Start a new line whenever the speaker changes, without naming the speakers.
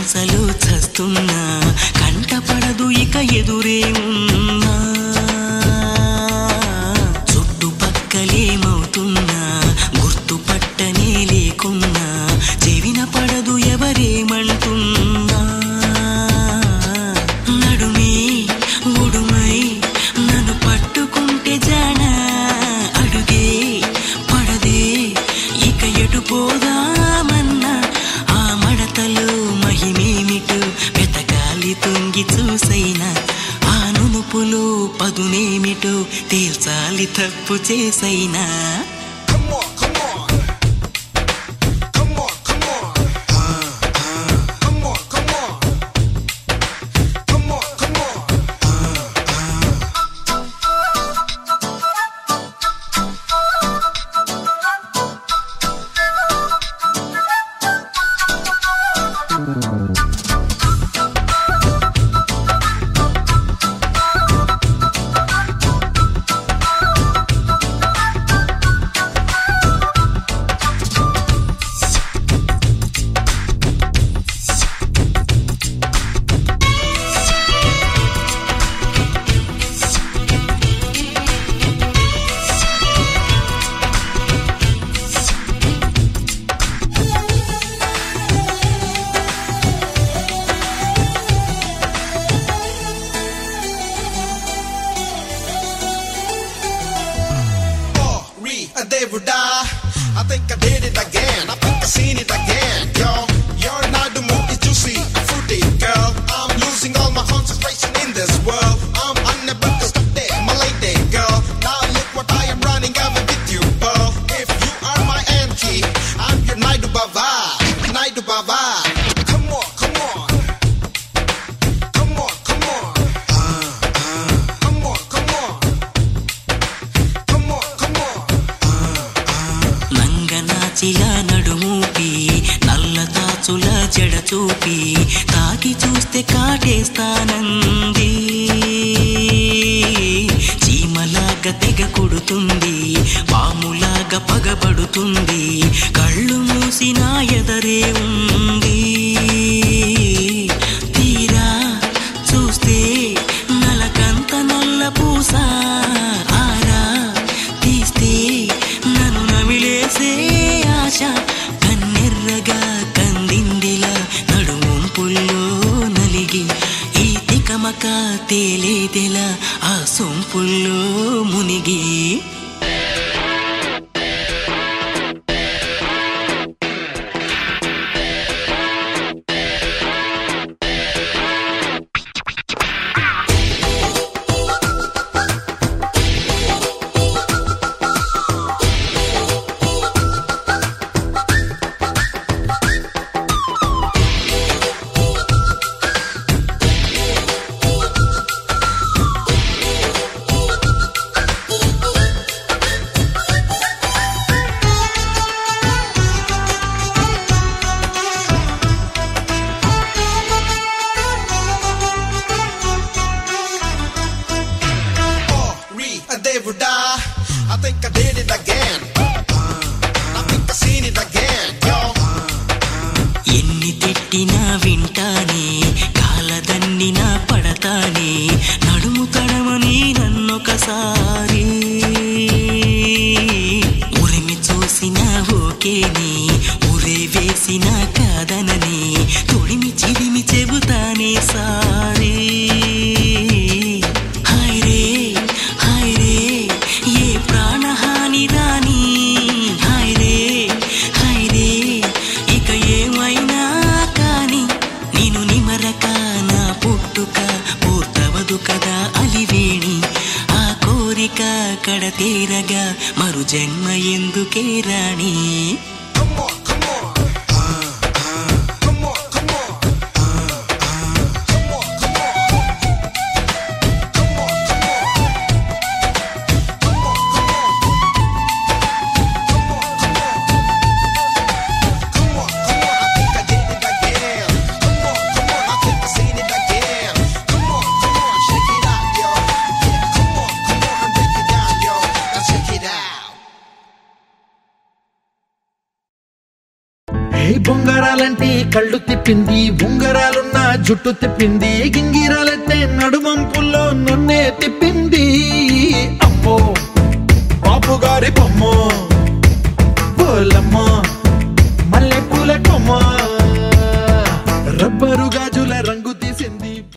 బాసలు చస్తున్నా కంటపడదు ఇక ఎదురే ఉన్నా చుట్టుపక్కలేమవుతున్నా గుర్తుపట్టనే లేకున్నా చెవిన పడదు ఎవరేమంటున్నా నడుమే ఉడుమై నన్ను పట్టుకుంటే జానా అడుగే పడదే ఇక ఎటు పోదామన్నా ఆ మడతలో మహిమేమిటో వెతకాలి తొంగి చూసైనా ఆ నునుపులో పదునేమిటో తేల్చాలి తప్పు చేసైనా
Come on, come on. Come on, come on. Come on, come on. Come on, come on. Oh, re, a day would die. I think I did it again. I think I seen it again. Yo, you're not the mood is juicy, fruity, girl. I'm losing all my concentration in this world. I'm unable to stop there, my lady, girl. Now look what I am running over with you, girl. If you are my auntie, I'm your Naidu Baba, Naidu Baba. Come on, come on. Come on, come on. Come on, come on. Come on, come on.
నంగనాచిల నడుమూపి నల్ల తాచుల జడ చూపి తాకి చూస్తే కాటేస్తానంది చీమలాగా తెగ కొడుతుంది పాములాగా పగబడుతుంది కళ్ళు మూసిన ఎదరే ఉంది తీరా చూస్తే నలకంత నల్ల పూస ఆరా తీస్తే నన్ను నమిలేసే ఆశ కన్నెర్రగా కందిందిలా నడుముంపుల్లో నలిగి ఈ తికమక తేలేదెలా ఆ సొంపుల్లో మునిగి
Oh, re, a day would die. I think I did it again. I think I seen it again, yo.
ఎన్ని తిట్టినా వింటానే కాలదన్నినా పడతానే నడుము తడమని నన్నొకసారి ఉరిమి చూసిన ఓకేని ఉరే వేసిన కాదనని తొడిమి చిరిమి చెబుతానే సారీ హాయ్ రే హాయ్ రే ఏ ప్రాణహాని రాని హాయ్ రే హాయ్ రే ఇక ఏమైనా కాని నేను నిమరక నా పుట్టుక పూర్తవదు కదా అలివేణి ఆ కోరిక కడతీరగా మరు జన్మ ఎందుకే రాణి
ఏ బొంగరాలంటే కళ్ళు తిప్పింది ఉంగరాలున్న జుట్టు తిప్పింది గింగిరాలెత్తే నడుమంపుల్లో నన్నే తిప్పింది అమ్మో బాపు గారి బొమ్మో